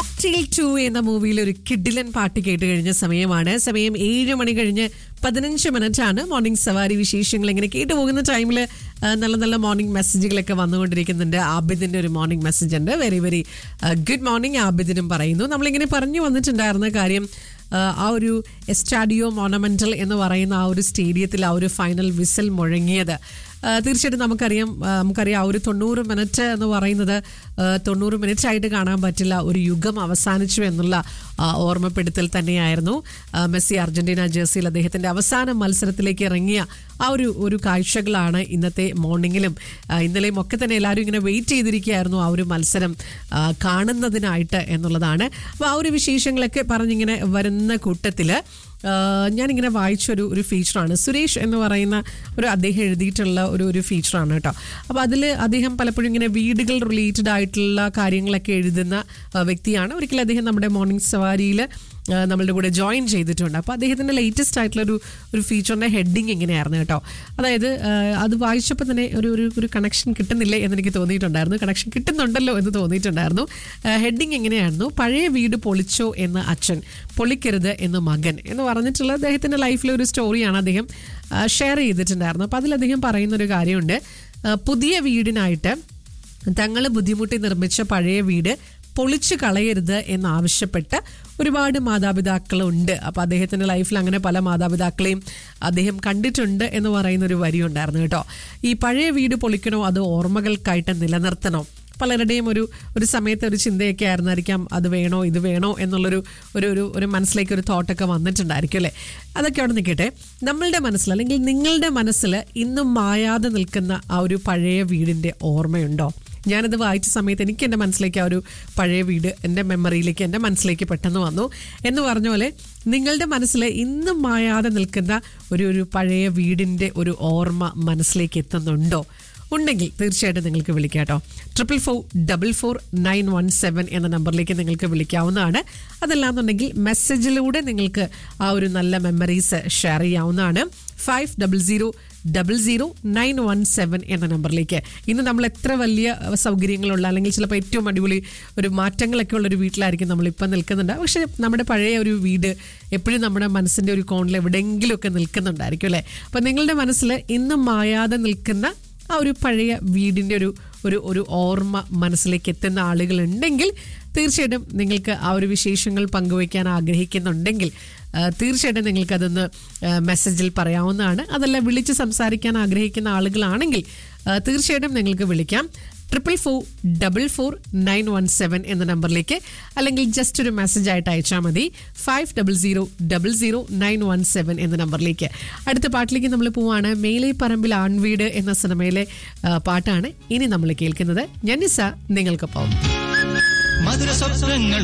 cocktail to എന്ന മൂവിയിൽ ഒരു കിഡിലൻ പാട്ട് കേട്ട് കഴിഞ്ഞ സമയമാണ് സമയം ഏഴ് മണി കഴിഞ്ഞ് പതിനഞ്ച് മിനിറ്റ് ആണ് മോർണിംഗ് സവാരി വിശേഷങ്ങൾ ഇങ്ങനെ കേട്ടു പോകുന്ന ടൈമിൽ നല്ല നല്ല മോർണിംഗ് മെസ്സേജുകളൊക്കെ വന്നുകൊണ്ടിരിക്കുന്നുണ്ട് ആബിദിന്റെ ഒരു മോർണിംഗ് മെസ്സേജ് ഉണ്ട് വെരി വെരി ഗുഡ് മോർണിംഗ് ആബിദിനും പറയുന്നു നമ്മളിങ്ങനെ പറഞ്ഞു വന്നിട്ടുണ്ടായിരുന്ന കാര്യം ആ, ആ ഒരു എസ്റ്റാഡിയോ മോണമെന്റൽ എന്ന് പറയുന്ന ആ ഒരു സ്റ്റേഡിയത്തിൽ ആ ഒരു ഫൈനൽ വിസിൽ മുഴങ്ങിയത് ആ, തീർച്ചയായിട്ടും നമുക്കറിയാം ആ, നമുക്കറിയാം ആ ഒരു തൊണ്ണൂറ് മിനിറ്റ് എന്ന് പറയുന്നത് ആ, തൊണ്ണൂറ് മിനിറ്റ് ആയിട്ട് കാണാൻ പറ്റില്ല ഒരു യുഗം അവസാനിച്ചു എന്നുള്ള ആ, ഓർമ്മപ്പെടുത്തൽ തന്നെയായിരുന്നു ആ, മെസ്സി അർജന്റീന ജേഴ്സിയിൽ അദ്ദേഹത്തിന്റെ അവസാന മത്സരത്തിലേക്ക് ഇറങ്ങിയ ആ ഒരു ഒരു കാഴ്ചകളാണ് ഇന്നത്തെ മോർണിംഗിലും ആ, ഇന്നലെയും ഒക്കെ തന്നെ എല്ലാവരും ഇങ്ങനെ വെയിറ്റ് ചെയ്തിരിക്കുകയായിരുന്നു ആ ഒരു മത്സരം ആ, കാണുന്നതിനായിട്ട് എന്നുള്ളതാണ് അപ്പോൾ ആ ഒരു വിശേഷങ്ങളൊക്കെ പറഞ്ഞിങ്ങനെ വരുന്ന കൂട്ടത്തില് ആ, ഞാനിങ്ങനെ വായിച്ചൊരു ഒരു ഫീച്ചറാണ് സുരേഷ് എന്ന് പറയുന്ന ഒരു അദ്ദേഹം എഴുതിയിട്ടുള്ള ഒരു ഒരു ഫീച്ചറാണ് കേട്ടോ അപ്പോൾ അതിൽ അദ്ദേഹം പലപ്പോഴും ഇങ്ങനെ വീടുകൾ റിലേറ്റഡ് ആയിട്ടുള്ള കാര്യങ്ങളൊക്കെ എഴുതുന്ന ആ, വ്യക്തിയാണ് ഒരിക്കലും അദ്ദേഹം നമ്മുടെ മോർണിംഗ് സവാരിയിൽ നമ്മളുടെ കൂടെ ജോയിൻ ചെയ്തിട്ടുണ്ട് അപ്പോൾ അദ്ദേഹത്തിൻ്റെ ലേറ്റസ്റ്റ് ആയിട്ടുള്ള ഒരു ഒരു ഫീച്ചറിൻ്റെ ഹെഡിങ് ഇങ്ങനെയായിരുന്നു കേട്ടോ അതായത് ആ, അത് വായിച്ചപ്പോൾ തന്നെ ഒരു ഒരു ഒരു കണക്ഷൻ കിട്ടുന്നില്ലേ എന്ന് എനിക്ക് തോന്നിയിട്ടുണ്ടായിരുന്നു കണക്ഷൻ കിട്ടുന്നുണ്ടല്ലോ എന്ന് തോന്നിയിട്ടുണ്ടായിരുന്നു ഹെഡിങ് എങ്ങനെയായിരുന്നു പഴയ വീട് പൊളിച്ചോ എന്ന് അച്ഛൻ പൊളിക്കരുത് എന്ന് മകൻ എന്ന് പറഞ്ഞിട്ടുള്ള അദ്ദേഹത്തിൻ്റെ ലൈഫിലെ ഒരു സ്റ്റോറിയാണ് അദ്ദേഹം ഷെയർ ചെയ്തിട്ടുണ്ടായിരുന്നു അപ്പോൾ അതിൽ അദ്ദേഹം പറയുന്നൊരു കാര്യമുണ്ട് ആ, പുതിയ വീടിനായിട്ട് തങ്ങൾ ബുദ്ധിമുട്ടി നിർമ്മിച്ച പഴയ വീട് പൊളിച്ചു കളയരുത് എന്നാവശ്യപ്പെട്ട് ഒരുപാട് മാതാപിതാക്കളുണ്ട് അപ്പോൾ അദ്ദേഹത്തിൻ്റെ ലൈഫിൽ അങ്ങനെ പല മാതാപിതാക്കളെയും അദ്ദേഹം കണ്ടിട്ടുണ്ട് എന്ന് പറയുന്ന ഒരു വരി ഉണ്ടായിരുന്നു കേട്ടോ ഈ പഴയ വീട് പൊളിക്കണോ അത് ഓർമ്മകൾക്കായിട്ട് നിലനിർത്തണോ പലരുടെയും ഒരു ഒരു സമയത്ത് ഒരു ചിന്തയൊക്കെ ആയിരുന്നായിരിക്കാം അത് വേണോ ഇത് വേണോ എന്നുള്ളൊരു ഒരു ഒരു ഒരു മനസ്സിലേക്ക് ഒരു തോട്ടൊക്കെ വന്നിട്ടുണ്ടായിരിക്കും അല്ലേ അതൊക്കെ അവിടെ നിൽക്കട്ടെ നമ്മളുടെ മനസ്സിൽ അല്ലെങ്കിൽ നിങ്ങളുടെ മനസ്സിൽ ഇന്നും മായാതെ നിൽക്കുന്ന ആ ഒരു പഴയ വീടിൻ്റെ ഓർമ്മയുണ്ടോ ഞാനത് വായിച്ച സമയത്ത് എനിക്ക് എൻ്റെ മനസ്സിലേക്ക് ആ ഒരു പഴയ വീട് എൻ്റെ മെമ്മറിയിലേക്ക് എൻ്റെ മനസ്സിലേക്ക് പെട്ടെന്ന് വന്നു എന്ന് പറഞ്ഞ പോലെ നിങ്ങളുടെ മനസ്സിൽ ഇന്നും മായാതെ നിൽക്കുന്ന ഒരു ഒരു പഴയ വീടിൻ്റെ ഒരു ഓർമ്മ മനസ്സിലേക്ക് എത്തുന്നുണ്ടോ ഉണ്ടെങ്കിൽ തീർച്ചയായിട്ടും നിങ്ങൾക്ക് വിളിക്കാം കേട്ടോ triple four double four nine one seven എന്ന നമ്പറിലേക്ക് നിങ്ങൾക്ക് വിളിക്കാവുന്നതാണ് അതല്ലാന്നുണ്ടെങ്കിൽ മെസ്സേജിലൂടെ നിങ്ങൾക്ക് ആ ഒരു നല്ല മെമ്മറീസ് ഷെയർ ചെയ്യാവുന്നതാണ് five double zero double zero nine one seven എന്ന നമ്പറിലേക്ക് ഇന്ന് നമ്മൾ എത്ര വലിയ അഹ്, സൗകര്യങ്ങളുള്ള അല്ലെങ്കിൽ ചിലപ്പോൾ ഏറ്റവും അടിപൊളി ഒരു മാറ്റങ്ങളൊക്കെ ഉള്ള ഒരു വീട്ടിലായിരിക്കും നമ്മൾ ഇപ്പം നിൽക്കുന്നുണ്ട് പക്ഷേ നമ്മുടെ പഴയ ഒരു വീട് എപ്പോഴും നമ്മുടെ മനസ്സിൻ്റെ ഒരു കോണിൽ എവിടെയെങ്കിലുമൊക്കെ നിൽക്കുന്നുണ്ടായിരിക്കും അല്ലേ അപ്പം നിങ്ങളുടെ മനസ്സിൽ ഇന്നും മായാതെ നിൽക്കുന്ന ആ ഒരു പഴയ വീടിൻ്റെ ഒരു ഒരു ഒരു ഓർമ്മ മനസ്സിലേക്ക് എത്തുന്ന ആളുകളുണ്ടെങ്കിൽ തീർച്ചയായിട്ടും നിങ്ങൾക്ക് ആ ഒരു വിശേഷങ്ങൾ പങ്കുവയ്ക്കാൻ ആഗ്രഹിക്കുന്നുണ്ടെങ്കിൽ ആ, തീർച്ചയായിട്ടും നിങ്ങൾക്കതൊന്ന് ആ, മെസ്സേജിൽ പറയാവുന്നതാണ് അതല്ല വിളിച്ച് സംസാരിക്കാൻ ആഗ്രഹിക്കുന്ന ആളുകളാണെങ്കിൽ ആ, തീർച്ചയായിട്ടും നിങ്ങൾക്ക് വിളിക്കാം triple four double four nine one seven എന്ന നമ്പറിലേക്ക് അല്ലെങ്കിൽ ജസ്റ്റ് ഒരു മെസ്സേജ് ആയിട്ട് അയച്ചാൽ മതി five double zero double zero nine one seven എന്ന നമ്പറിലേക്ക് അടുത്ത പാട്ടിലേക്ക് നമ്മൾ പോവാണ് മേലെ പറമ്പിൽ ആൺവീട് എന്ന സിനിമയിലെ ആ, പാട്ടാണ് ഇനി നമ്മൾ കേൾക്കുന്നത് ഞാൻ നിസ നിങ്ങൾക്കൊപ്പം മധുര സ്വപ്നങ്ങൾ